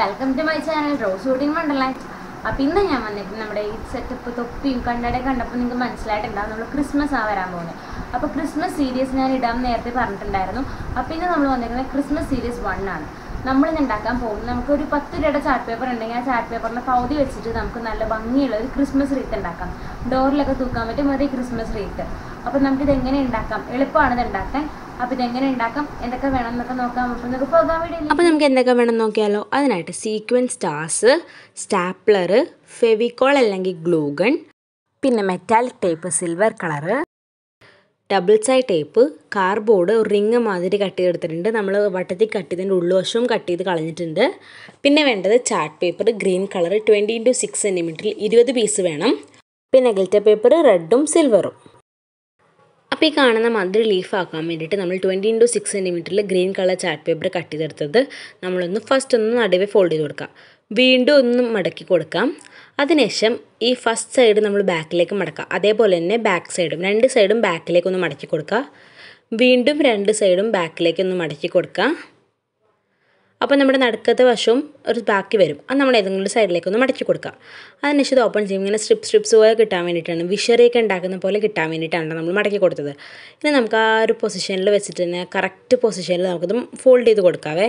welcome to my channel rose shooting wonderland അപ്പോൾ ഇന്ന് ഞാൻ വന്നിട്ട് നമ്മുടെ ഈ സെറ്റപ്പ് തൊപ്പിയും കണ്ണട കണ്ടപ്പോൾ നിങ്ങൾക്ക് മനസ്സിലായിട്ടുണ്ടാവും നമ്മൾ ക്രിസ്മസ് ആ വരാൻ പോകുന്നത് അപ്പോൾ ക്രിസ്മസ് സീരീസ് ഞാൻ ഇടാൻ നേരത്തെ പറഞ്ഞിട്ടുണ്ടായിരുന്നു അപ്പോൾ ഇന്ന് നമ്മൾ വന്നിരിക്കുന്നത് ക്രിസ്മസ് സീരീസ് വൺ ആണ് നമ്മൾ ഇന്ന് ഉണ്ടാക്കാൻ പോകുന്നത് നമുക്കൊരു പത്ത് രൂപയുടെ ചാർട്ട് പേപ്പർ ഉണ്ടെങ്കിൽ ആ ചാർട്ട് പേപ്പറിൻ്റെ പകുതി വെച്ചിട്ട് നമുക്ക് നല്ല ഭംഗിയുള്ള ഒരു ക്രിസ്മസ് റീത്ത് ഉണ്ടാക്കാം ഡോറിലൊക്കെ തൂക്കാൻ പറ്റും മതി ക്രിസ്മസ് റീത്ത് അപ്പോൾ നമുക്കിത് എങ്ങനെ ഉണ്ടാക്കാം എളുപ്പമാണ് ഇത് ഉണ്ടാക്കാൻ അപ്പോൾ ഇതെങ്ങനെ ഉണ്ടാക്കാം എന്തൊക്കെ വേണം എന്നൊക്കെ നോക്കാം അപ്പോൾ നമുക്ക് പോകാൻ വേണ്ടി അപ്പോൾ നമുക്ക് എന്തൊക്കെ വേണം നോക്കിയാലോ അതിനായിട്ട് സീക്വൻസ് സ്റ്റാർസ് സ്റ്റാപ്ലർ ഫെവിക്കോൾ അല്ലെങ്കിൽ ഗ്ലൂഗൺ പിന്നെ metallic tape silver colour double side tape cardboard ഒരു റിങ് മാതിരി കട്ട് ചെയ്തെടുത്തിട്ടുണ്ട് നമ്മൾ വട്ടത്തിൽ കട്ട് ചെയ്തതിൻ്റെ ഉള്ളുവശവും കട്ട് ചെയ്ത് കളഞ്ഞിട്ടുണ്ട് പിന്നെ വേണ്ടത് chart paper green colour twenty into six സെൻറ്റിമീറ്ററിൽ ഇരുപത് പീസ് വേണം പിന്നെ ഗിൽറ്റർ പേപ്പർ റെഡും സിൽവറും അപ്പോൾ ഈ കാണുന്ന മാതിരി ലീഫ് ആക്കാൻ വേണ്ടിയിട്ട് നമ്മൾ ട്വൻറ്റി ഇൻറ്റു സിക്സ് സെൻറ്റിമീറ്ററിൽ green colour chart paper cut ചെയ്തെടുത്തത് നമ്മളൊന്ന് ഫസ്റ്റ് ഒന്ന് നടുവേ ഫോൾഡ് ചെയ്ത് കൊടുക്കാം വീണ്ടും ഒന്ന് മടക്കി കൊടുക്കാം അതിനുശേഷം ഈ ഫസ്റ്റ് സൈഡ് നമ്മൾ ബാക്കിലേക്ക് മടക്കാം അതേപോലെ തന്നെ ബാക്ക് സൈഡും രണ്ട് സൈഡും ബാക്കിലേക്ക് ഒന്ന് മടക്കി കൊടുക്കുക വീണ്ടും രണ്ട് സൈഡും ബാക്കിലേക്ക് ഒന്ന് മടക്കി കൊടുക്കുക അപ്പോൾ നമ്മുടെ നടുക്കത്തെ വശവും ഒരു ബാക്കി വരും അത് നമ്മൾ ഏതെങ്കിലും ഒരു സൈഡിലേക്ക് ഒന്ന് മടക്കി കൊടുക്കുക അതിനുശേഷം ഇത് ഓപ്പൺ ചെയ്യും ഇങ്ങനെ സ്ട്രിപ്പ് സ്ട്രിപ്സ് പോലെ കിട്ടാൻ വേണ്ടിയിട്ടാണ് വിഷറിയൊക്കെ ഉണ്ടാക്കുന്ന പോലെ കിട്ടാൻ വേണ്ടിയിട്ടാണ് നമ്മൾ മടക്കി കൊടുത്തത് ഇനി നമുക്ക് ആ ഒരു പൊസിഷനിൽ വെച്ചിട്ട് തന്നെ കറക്റ്റ് പൊസിഷനിൽ നമുക്കത് ഫോൾഡ് ചെയ്ത് കൊടുക്കാവേ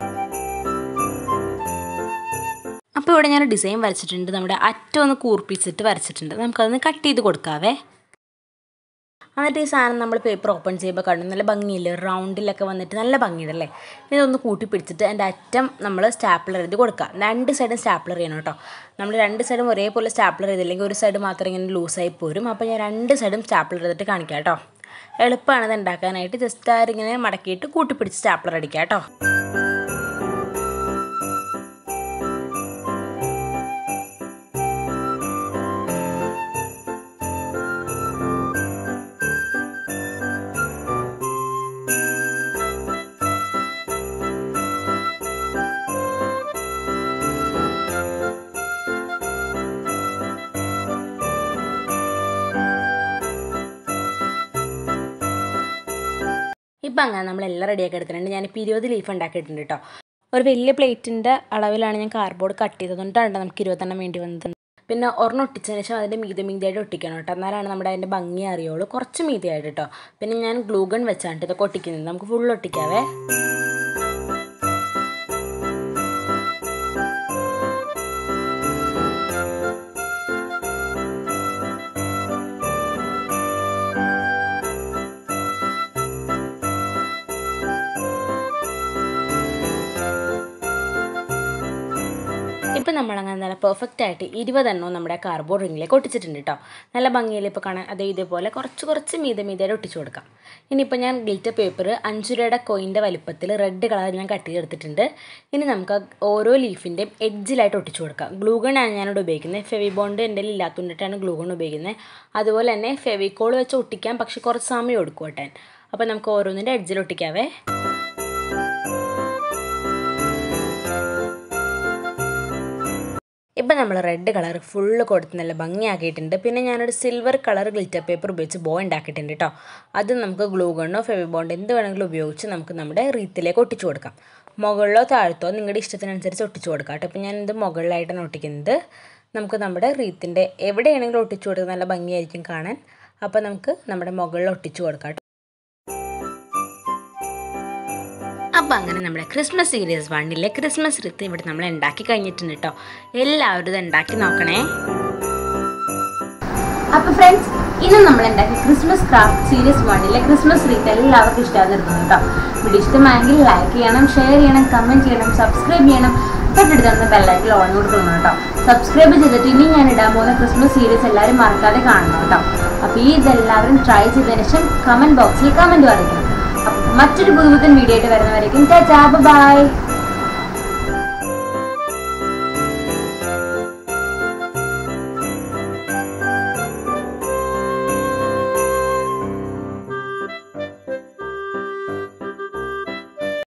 അപ്പോൾ ഇവിടെ ഞാൻ ഡിസൈൻ വരച്ചിട്ടുണ്ട് നമ്മുടെ അറ്റം ഒന്ന് കൂർപ്പിച്ചിട്ട് വരച്ചിട്ടുണ്ട് നമുക്കതൊന്ന് കട്ട് ചെയ്ത് കൊടുക്കാവേ എന്നിട്ട് ഈ സാധനം നമ്മൾ പേപ്പർ ഓപ്പൺ ചെയ്യുമ്പോൾ കാണും നല്ല ഭംഗിയില്ലേ റൗണ്ടിലൊക്കെ വന്നിട്ട് നല്ല ഭംഗിയുണ്ടല്ലേ ഇതൊന്ന് കൂട്ടി പിടിച്ചിട്ട് അതിൻ്റെ അറ്റം നമ്മൾ സ്റ്റാപ്ലർ എഴുതി കൊടുക്കുക രണ്ട് സൈഡും സ്റ്റാപ്ലർ ചെയ്യണം കേട്ടോ നമ്മൾ രണ്ട് സൈഡും ഒരേപോലെ സ്റ്റാപ്ലർ ചെയ്തില്ലെങ്കിൽ ഒരു സൈഡ് മാത്രം ഇങ്ങനെ ലൂസായി പോരും അപ്പോൾ ഞാൻ രണ്ട് സൈഡും സ്റ്റാപ്ലർ ചെയ്തിട്ട് കാണിക്കാം കേട്ടോ എളുപ്പമാണ് ഇത് ഉണ്ടാക്കാനായിട്ട് ജസ്റ്റ് ആരിങ്ങനെ മടക്കിയിട്ട് കൂട്ടിപ്പിടിച്ച് സ്റ്റാപ്ലർ അടിക്കുക കേട്ടോ ഇപ്പം അങ്ങനെ നമ്മളെല്ലാം റെഡിയാക്കി എടുത്തിട്ടുണ്ട് ഞാനിപ്പോൾ ഇരുപത് ലീഫ് ഉണ്ടാക്കിയിട്ടുണ്ട് കേട്ടോ ഒരു വലിയ പ്ലേറ്റിൻ്റെ അളവിലാണ് ഞാൻ കാർഡ്ബോർഡ് കട്ട് ചെയ്തതുകൊണ്ടാണ് നമുക്ക് ഇരുപത്തെണ്ണം വേണ്ടി വന്നത് പിന്നെ ഒരെണ്ണം ഒട്ടിച്ചതിന് ശേഷം അതിൻ്റെ മീതെ മീതിയായിട്ട് ഒട്ടിക്കണം കേട്ടോ എന്നാലാണ് നമ്മുടെ അതിൻ്റെ ഭംഗി അറിയുള്ളൂ കുറച്ച് മീതിയായിട്ട് കേട്ടോ പിന്നെ ഞാൻ ഗ്ലൂഗൺ വെച്ചാണ് ഇതൊക്കെ ഒട്ടിക്കുന്നത് നമുക്ക് ഫുൾ ഒട്ടിക്കാവേ ഇപ്പം നമ്മളങ്ങനെ നല്ല പെർഫെക്റ്റ് ആയിട്ട് ഇരുപതെണ്ണവും നമ്മുടെ കാർബോർഡ് റിങ്ങിലേക്ക് ഒട്ടിച്ചിട്ടുണ്ട് കേട്ടോ നല്ല ഭംഗിയിൽ ഇപ്പോൾ കാണാൻ അതേ ഇതേപോലെ കുറച്ച് കുറച്ച് മീതെ മീതയുടെ ഒട്ടിച്ചു കൊടുക്കാം ഇനിയിപ്പോൾ ഞാൻ ഗിൽറ്റർ പേപ്പർ അഞ്ച് രൂപയുടെ കോയിൻ്റെ വലിപ്പത്തിൽ റെഡ് കളർ ഞാൻ കട്ട് ചെയ്തെടുത്തിട്ടുണ്ട് ഇനി നമുക്ക് ഓരോ ലീഫിൻ്റെയും എഡ്ജിലായിട്ട് ഒട്ടിച്ചു കൊടുക്കാം ഗ്ലൂഗൺ ആണ് ഞാനിവിടെ ഉപയോഗിക്കുന്നത് ഫെവിബോണ്ട് എൻ്റെ ഇല്ലാത്തതുകൊണ്ടിട്ടാണ് ഗ്ലൂഗൺ ഉപയോഗിക്കുന്നത് അതുപോലെ തന്നെ ഫെവിക്കോൾ വെച്ച് ഒട്ടിക്കാം പക്ഷെ കുറച്ച് സമയം എടുക്കും കേട്ടാൻ അപ്പോൾ നമുക്ക് ഓരോന്നിൻ്റെ എഡ്ജിൽ ഒട്ടിക്കാവേ ഇപ്പം നമ്മൾ റെഡ് കളർ ഫുള്ള് കൊടുത്ത് നല്ല ഭംഗിയാക്കിയിട്ടുണ്ട് പിന്നെ ഞാനൊരു സിൽവർ കളർ ഗ്ലിറ്റർ പേപ്പർ ഉപയോഗിച്ച് ബോ ഉണ്ടാക്കിയിട്ടുണ്ട് കേട്ടോ അത് നമുക്ക് ഗ്ലൂ ഗണ്ണോ ഫെവിബോണ്ട് എന്ത് വേണമെങ്കിലും ഉപയോഗിച്ച് നമുക്ക് നമ്മുടെ റീത്തിലേക്ക് ഒട്ടിച്ചു കൊടുക്കാം മുകളിലോ താഴത്തോ നിങ്ങളുടെ ഇഷ്ടത്തിനനുസരിച്ച് ഒട്ടിച്ചു കൊടുക്കാം കേട്ടോ ഇപ്പം ഞാനിത് മുകളിലായിട്ടാണ് ഒട്ടിക്കുന്നത് നമുക്ക് നമ്മുടെ റീത്തിൻ്റെ എവിടെയാണെങ്കിലും ഒട്ടിച്ചു കൊടുക്കുക നല്ല ഭംഗിയായിരിക്കും കാണാൻ അപ്പോൾ നമുക്ക് നമ്മുടെ മുകളിൽ ഒട്ടിച്ചു കൊടുക്കാം കേട്ടോ അപ്പോൾ അങ്ങനെ നമ്മുടെ ക്രിസ്മസ് സീരീസ് വണ്ണിലെ ക്രിസ്മസ് ഋത്ത് ഇവിടെ നമ്മൾ ഉണ്ടാക്കി കഴിഞ്ഞിട്ടുണ്ട് കേട്ടോ എല്ലാവരും ഇത് ഉണ്ടാക്കി നോക്കണേ അപ്പൊ ഫ്രണ്ട്സ് ഇന്ന് നമ്മൾ ഉണ്ടാക്കിയ ക്രിസ്മസ് ക്രാഫ്റ്റ് സീരീസ് വണ്ണിലെ ക്രിസ്മസ് റീത്ത് എല്ലാവർക്കും ഇഷ്ടമായിരുന്നു കേട്ടോ വീഡിയോ ഇഷ്ടമായെങ്കിൽ ലൈക്ക് ചെയ്യണം ഷെയർ ചെയ്യണം കമന്റ് ചെയ്യണം സബ്സ്ക്രൈബ് ചെയ്യണം തൊട്ടടുത്ത് തന്നെ ബെല്ലൈക്കിൽ ഓൺ കൊടുക്കണം കേട്ടോ സബ്സ്ക്രൈബ് ചെയ്തിട്ട് ഇനി ഞാൻ ഇടാൻ പോകുന്ന ക്രിസ്മസ് സീരീസ് എല്ലാവരും മറക്കാതെ കാണണം കേട്ടോ അപ്പോൾ ഈ ഇതെല്ലാവരും ട്രൈ ചെയ്തതിന് ശേഷം കമന്റ് ബോക്സിൽ കമന്റ് അറിയിക്കണം അപ്പൊ മറ്റൊരു പുതുപുത്തൻ വീഡിയോ ആയിട്ട് വരുന്നവരേക്കും ടാറ്റാ ബൈ